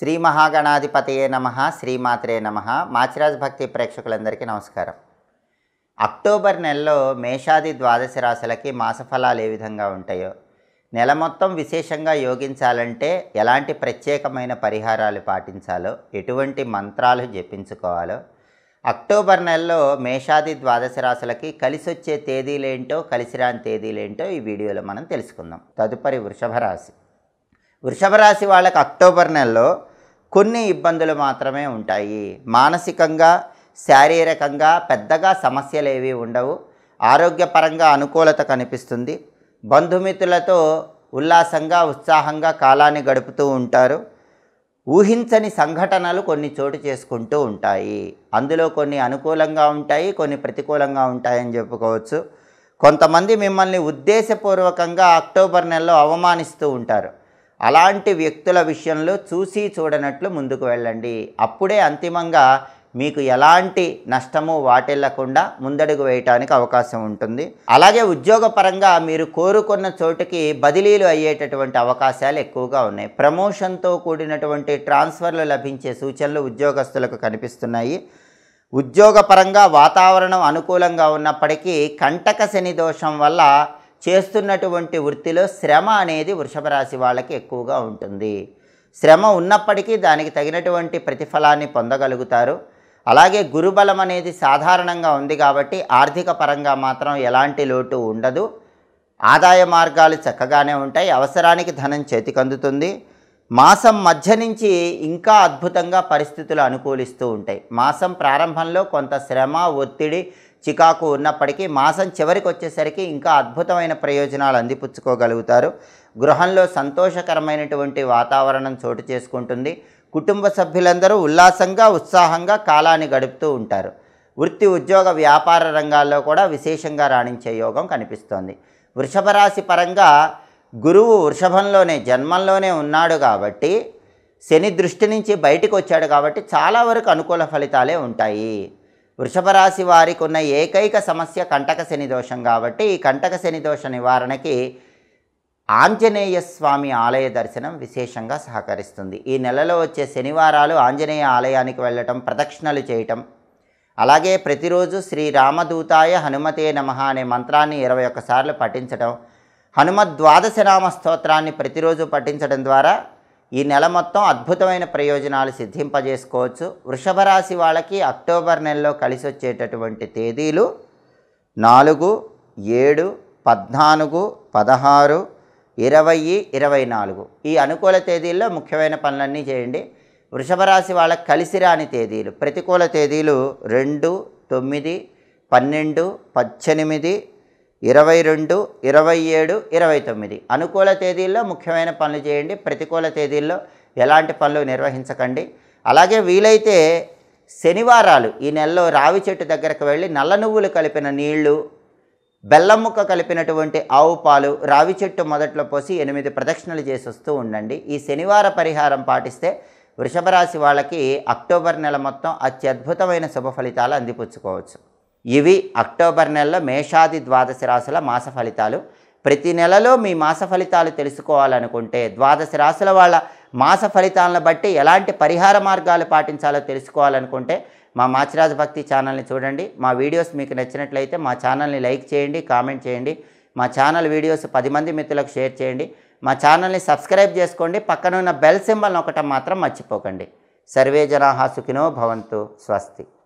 శ్రీ మహాగణాధిపతయే నమ శ్రీమాత్రే నమ మాచిరాజ్ భక్తి ప్రేక్షకులందరికీ నమస్కారం అక్టోబర్ నెలలో మేషాది ద్వాదశ రాశులకి మాసఫలాలు ఏ విధంగా ఉంటాయో నెల మొత్తం విశేషంగా యోగించాలంటే ఎలాంటి ప్రత్యేకమైన పరిహారాలు పాటించాలో ఎటువంటి మంత్రాలు జపించుకోవాలో అక్టోబర్ నెలలో మేషాది ద్వాదశ రాశులకి కలిసొచ్చే తేదీలేంటో కలిసిరాని తేదీలేంటో ఈ వీడియోలో మనం తెలుసుకుందాం తదుపరి వృషభ రాశి వృషభ రాశి వాళ్ళకి అక్టోబర్ నెలలో కొన్ని ఇబ్బందులు మాత్రమే ఉంటాయి మానసికంగా శారీరకంగా పెద్దగా సమస్యలు ఏవి ఉండవు ఆరోగ్యపరంగా అనుకూలత కనిపిస్తుంది బంధుమిత్రులతో ఉల్లాసంగా ఉత్సాహంగా కాలాన్ని గడుపుతూ ఉంటారు ఊహించని సంఘటనలు కొన్ని చోటు చేసుకుంటూ ఉంటాయి అందులో కొన్ని అనుకూలంగా ఉంటాయి కొన్ని ప్రతికూలంగా ఉంటాయని చెప్పుకోవచ్చు కొంతమంది మిమ్మల్ని ఉద్దేశపూర్వకంగా అక్టోబర్ నెలలో అవమానిస్తూ ఉంటారు అలాంటి వ్యక్తుల విషయంలో చూసి చూడనట్లు ముందుకు వెళ్ళండి అప్పుడే అంతిమంగా మీకు ఎలాంటి నష్టము వాటిల్లకుండా ముందడుగు వేయటానికి అవకాశం ఉంటుంది అలాగే ఉద్యోగపరంగా మీరు కోరుకున్న చోటుకి బదిలీలు అయ్యేటటువంటి అవకాశాలు ఎక్కువగా ఉన్నాయి ప్రమోషన్తో కూడినటువంటి ట్రాన్స్ఫర్లు లభించే సూచనలు ఉద్యోగస్తులకు కనిపిస్తున్నాయి ఉద్యోగపరంగా వాతావరణం అనుకూలంగా ఉన్నప్పటికీ కంటక శని దోషం వల్ల చేస్తున్నటువంటి వృత్తిలో శ్రమ అనేది వృషభ రాశి వాళ్ళకి ఎక్కువగా ఉంటుంది శ్రమ ఉన్నప్పటికీ దానికి తగినటువంటి ప్రతిఫలాన్ని పొందగలుగుతారు అలాగే గురుబలం అనేది సాధారణంగా ఉంది కాబట్టి ఆర్థిక పరంగా మాత్రం ఎలాంటి లోటు ఉండదు ఆదాయ మార్గాలు చక్కగానే ఉంటాయి అవసరానికి ధనం చేతికందుతుంది మాసం మధ్య నుంచి ఇంకా అద్భుతంగా పరిస్థితులు అనుకూలిస్తూ ఉంటాయి మాసం ప్రారంభంలో కొంత శ్రమ ఒత్తిడి చికాకు ఉన్నప్పటికీ మాసం చివరికి వచ్చేసరికి ఇంకా అద్భుతమైన ప్రయోజనాలు అందిపుచ్చుకోగలుగుతారు గృహంలో సంతోషకరమైనటువంటి వాతావరణం చోటు చేసుకుంటుంది కుటుంబ సభ్యులందరూ ఉల్లాసంగా ఉత్సాహంగా కాలాన్ని గడుపుతూ ఉంటారు వృత్తి ఉద్యోగ వ్యాపార రంగాల్లో కూడా విశేషంగా రాణించే యోగం కనిపిస్తోంది వృషభ రాశి పరంగా గురువు వృషభంలోనే జన్మంలోనే ఉన్నాడు కాబట్టి శని దృష్టి నుంచి బయటికి వచ్చాడు కాబట్టి చాలా వరకు అనుకూల ఫలితాలే ఉంటాయి వృషభ రాశి వారికి ఉన్న ఏకైక సమస్య కంటక శని దోషం కాబట్టి ఈ కంటక శని దోష నివారణకి ఆంజనేయ స్వామి ఆలయ దర్శనం విశేషంగా సహకరిస్తుంది ఈ నెలలో వచ్చే శనివారాలు ఆంజనేయ ఆలయానికి వెళ్ళటం ప్రదక్షిణలు చేయటం అలాగే ప్రతిరోజు శ్రీ రామదూతాయ హనుమతే నమ అనే మంత్రాన్ని ఇరవై ఒక్కసార్లు పఠించడం హనుమద్ ద్వాదశనామ స్తోత్రాన్ని ప్రతిరోజు పఠించడం ద్వారా ఈ నెల మొత్తం అద్భుతమైన ప్రయోజనాలు సిద్ధింపజేసుకోవచ్చు వృషభ రాశి వాళ్ళకి అక్టోబర్ నెలలో కలిసి వచ్చేటటువంటి తేదీలు నాలుగు ఏడు పద్నాలుగు పదహారు ఇరవై ఇరవై నాలుగు ఈ అనుకూల తేదీల్లో ముఖ్యమైన పనులన్నీ చేయండి వృషభ రాశి వాళ్ళకి కలిసి రాని తేదీలు ప్రతికూల తేదీలు రెండు తొమ్మిది పన్నెండు పద్దెనిమిది ఇరవై రెండు ఇరవై ఏడు ఇరవై తొమ్మిది అనుకూల తేదీల్లో ముఖ్యమైన పనులు చేయండి ప్రతికూల తేదీల్లో ఎలాంటి పనులు నిర్వహించకండి అలాగే వీలైతే శనివారాలు ఈ నెలలో రావి చెట్టు దగ్గరకు వెళ్ళి నల్ల నువ్వులు కలిపిన నీళ్లు బెల్లం ముక్క కలిపినటువంటి ఆవు పాలు రావి చెట్టు మొదట్లో పోసి ఎనిమిది ప్రదక్షిణలు చేసి వస్తూ ఉండండి ఈ శనివార పరిహారం పాటిస్తే వృషభ రాశి వాళ్ళకి అక్టోబర్ నెల మొత్తం అత్యద్భుతమైన శుభ ఫలితాలు అందిపుచ్చుకోవచ్చు ఇవి అక్టోబర్ నెలలో మేషాది ద్వాదశ రాశుల మాస ఫలితాలు ప్రతి నెలలో మీ మాస ఫలితాలు తెలుసుకోవాలనుకుంటే ద్వాదశ రాశుల వాళ్ళ మాస ఫలితాలను బట్టి ఎలాంటి పరిహార మార్గాలు పాటించాలో తెలుసుకోవాలనుకుంటే మా మాచిరాజ్ భక్తి ఛానల్ని చూడండి మా వీడియోస్ మీకు నచ్చినట్లయితే మా ఛానల్ని లైక్ చేయండి కామెంట్ చేయండి మా ఛానల్ వీడియోస్ పది మంది మిత్రులకు షేర్ చేయండి మా ఛానల్ని సబ్స్క్రైబ్ చేసుకోండి పక్కన ఉన్న బెల్ సింబల్ నొక్కటం మాత్రం మర్చిపోకండి సర్వే జనాహా సుఖినో భవంతు స్వస్తి